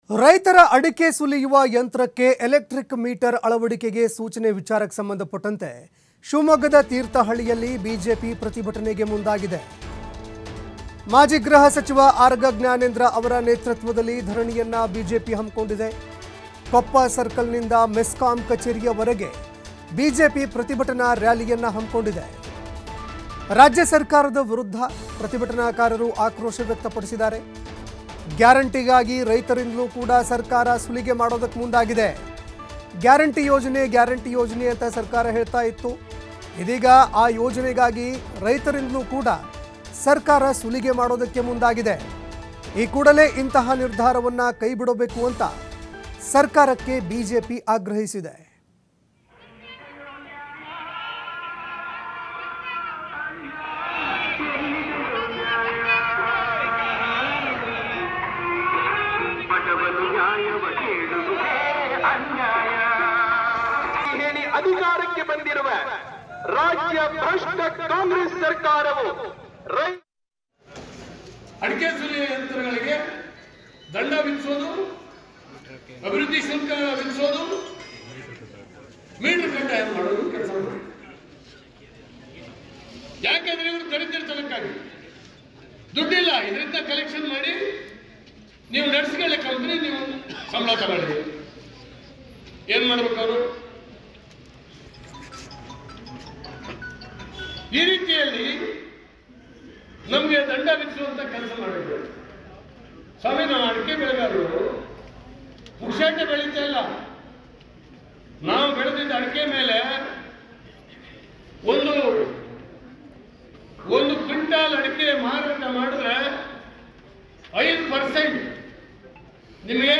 ರೈತರ ಅಡಿಕೆ ಸುಲಿಯುವ ಯಂತ್ರಕ್ಕೆ ಎಲೆಕ್ಟ್ರಿಕ್ ಮೀಟರ್ ಅಳವಡಿಕೆಗೆ ಸೂಚನೆ ವಿಚಾರಕ್ಕೆ ಸಂಬಂಧಪಟ್ಟಂತೆ ಶಿವಮೊಗ್ಗದ ತೀರ್ಥಹಳ್ಳಿಯಲ್ಲಿ ಬಿಜೆಪಿ ಪ್ರತಿಭಟನೆಗೆ ಮುಂದಾಗಿದೆ ಮಾಜಿ ಗೃಹ ಸಚಿವ ಆರ್ಗ ಜ್ಞಾನೇಂದ್ರ ಅವರ ನೇತೃತ್ವದಲ್ಲಿ ಧರಣಿಯನ್ನ ಬಿಜೆಪಿ ಹಮ್ಮಿಕೊಂಡಿದೆ ಕೊಪ್ಪ ಸರ್ಕಲ್ನಿಂದ ಮೆಸ್ಕಾಂ ಕಚೇರಿಯವರೆಗೆ ಬಿಜೆಪಿ ಪ್ರತಿಭಟನಾ ರ್ಯಾಲಿಯನ್ನ ಹಮ್ಮಿಕೊಂಡಿದೆ ರಾಜ್ಯ ಸರ್ಕಾರದ ವಿರುದ್ಧ ಪ್ರತಿಭಟನಾಕಾರರು ಆಕ್ರೋಶ ವ್ಯಕ್ತಪಡಿಸಿದ್ದಾರೆ ಗ್ಯಾರಂಟಿಗಾಗಿ ರೈತರಿಂದಲೂ ಕೂಡ ಸರ್ಕಾರ ಸುಲಿಗೆ ಮಾಡೋದಕ್ಕೆ ಮುಂದಾಗಿದೆ ಗ್ಯಾರಂಟಿ ಯೋಜನೆ ಗ್ಯಾರಂಟಿ ಯೋಜನೆ ಅಂತ ಸರ್ಕಾರ ಹೇಳ್ತಾ ಇತ್ತು ಇದೀಗ ಆ ಯೋಜನೆಗಾಗಿ ರೈತರಿಂದಲೂ ಕೂಡ ಸರ್ಕಾರ ಸುಲಿಗೆ ಮಾಡೋದಕ್ಕೆ ಮುಂದಾಗಿದೆ ಈ ಕೂಡಲೇ ಇಂತಹ ನಿರ್ಧಾರವನ್ನ ಕೈಬಿಡಬೇಕು ಅಂತ ಸರ್ಕಾರಕ್ಕೆ ಬಿಜೆಪಿ ಆಗ್ರಹಿಸಿದೆ ಬಡವನು ನ್ಯಾಯವ ಕೇಳುವುದೇ ಅನ್ಯಾಯ ಹೇಳಿ ಅಧಿಕಾರಕ್ಕೆ ಬಂದಿರುವ ರಾಜ್ಯ ಭ್ರಷ್ಟ ಕಾಂಗ್ರೆಸ್ ಸರ್ಕಾರವು ರೈ ಅಡಿಕೆ ಸುಲಿಯ ಯಂತ್ರಗಳಿಗೆ ದಂಡ ವಿಧಿಸೋದು ಅಭಿವೃದ್ಧಿ ಶುಲ್ಕ ವಿಧಿಸೋದು ಮೀಟರ್ ಕಡ್ಡಾಯ ಮಾಡೋದು ಕೆಲಸ ಮಾಡಿ ಯಾಕೆಂದ್ರೆ ಇವರು ದರಿದ್ರತನಕ್ಕಾಗಿ ದುಡ್ಡಿಲ್ಲ ಇದರಿಂದ ಕಲೆಕ್ಷನ್ ಮಾಡಿ ನೀವು ನಡೆಸ್ಕೊಳ್ಳಿ ಕಂಪ್ನಿ ನೀವು ಸಂಬಳ ತಗೊಳ್ಳಿ ಏನ್ ಮಾಡ್ಬೇಕು ಅವರು ಈ ರೀತಿಯಲ್ಲಿ ನಮಗೆ ದಂಡ ವಿಧಿಸುವಂತ ಕೆಲಸ ಮಾಡಿದ್ರು ಸ್ವಾಮಿ ನಾವು ಅಡಿಕೆ ಬೆಳೆಗಾರರು ಪುಕ್ಷಾಟ ಬೆಳೀತಾ ಇಲ್ಲ ನಾವು ಬೆಳೆದಿದ್ದ ಅಡಿಕೆ ಮೇಲೆ ಒಂದು ಒಂದು ಕ್ವಿಂಟಾಲ್ ಅಡಿಕೆ ಮಾರಾಟ ಮಾಡಿದ್ರೆ ಐದು ಪರ್ಸೆಂಟ್ ನಿಮಗೆ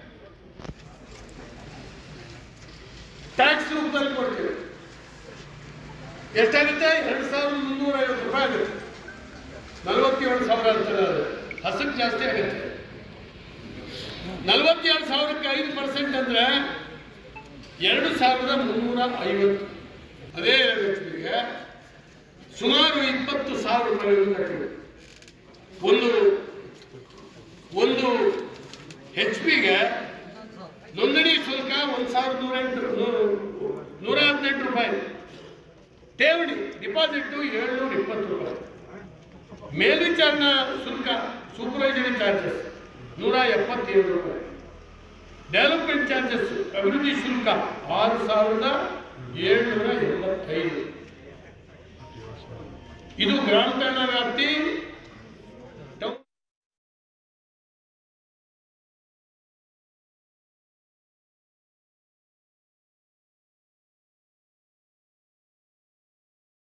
ಟ್ಯಾಕ್ಸ್ ರೂಪದಲ್ಲಿ ಕೊಡ್ತೀವಿ ಎಷ್ಟಾಗುತ್ತೆ ಎರಡು ಸಾವಿರದ ಮುನ್ನೂರ ಐವತ್ತು ರೂಪಾಯಿ ಆಗುತ್ತೆ ನಲವತ್ತೇಳು ಸಾವಿರ ಅಂತಾರೆ ಅದು ಹಸಕ್ ಜಾಸ್ತಿ ಆಗುತ್ತೆ ನಲವತ್ತೇಳು ಸಾವಿರಕ್ಕೆ ಐದು ಪರ್ಸೆಂಟ್ ಅಂದ್ರೆ ಎರಡು ಸಾವಿರದ ಮುನ್ನೂರ ಐವತ್ತು ಅದೇ ವ್ಯಕ್ತಿಗೆ ಸುಮಾರು ಇಪ್ಪತ್ತು ಸಾವಿರ ರೂಪಾಯಿಗಳು ಕಟ್ಟಿದೆ ಒಂದು ಒಂದು ಹೆಚ್ ಪಿಗೆ ನೋಂದಣಿ ಶುಲ್ಕ ಒಂದು ಸಾವಿರದ ನೂರ ಎಂಟು ನೂ- ನೂರ ಹದಿನೆಂಟು ರೂಪಾಯಿ ಠೇವಣಿ ಡಿಪಾಸಿಟ್ ಏಳ್ನೂರ ಇಪ್ಪತ್ತು ರೂಪಾಯಿ ಮೇಲ್ವಿಚಾರಣಾ ಶುಲ್ಕ ಸೂಪರ್ವೈಸರಿ ಚಾರ್ಜಸ್ ನೂರ ಎಪ್ಪತ್ತೇಳು ರೂಪಾಯಿ ಡೆವಲಪ್ಮೆಂಟ್ ಚಾರ್ಜಸ್ ಅಭಿವೃದ್ಧಿ ಶುಲ್ಕ ಆರು ಸಾವಿರದ ಏಳ್ನೂರ ಎಂಬತ್ತೈದು ಇದು ಗ್ರಾಮ ಠಾಣಾ ವ್ಯಾಪ್ತಿ